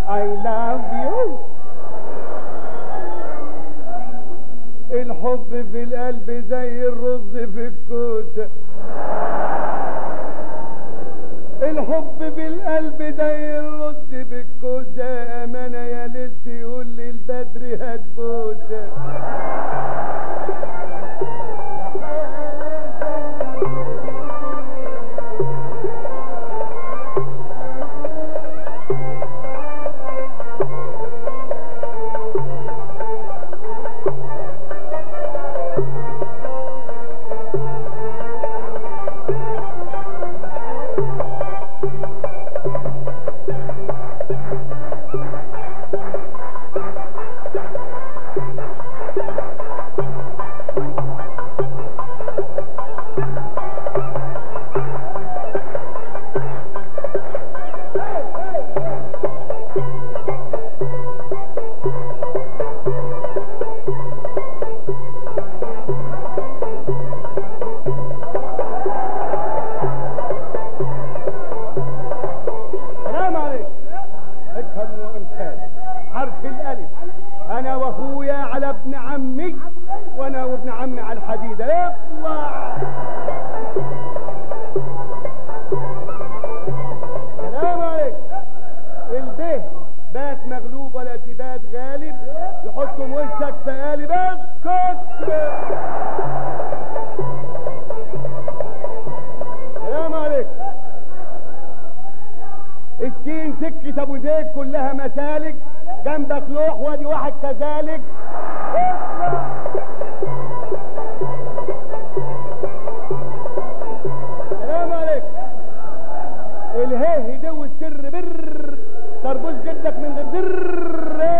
I love you الحب في القلب زي الرز في الكوسة الحب في القلب زي الرز في الكوسة أمانة يا ليلتي يقول لي البدر هتبوسة سلام عليك افهم وامثال حرف الالف انا واخويا على ابن عمي وانا وابن عمي على الحديده اطلع سلام عليك البه بات مغلوب ولا تبات غالب يحطوا وشك في قالب اسكت سلام عليك السين سكة ابو زيد كلها مسالك جنبك لوح وادي واحد كذلك سلام عليك الهه هدو السر بر تربوش جدك من غير در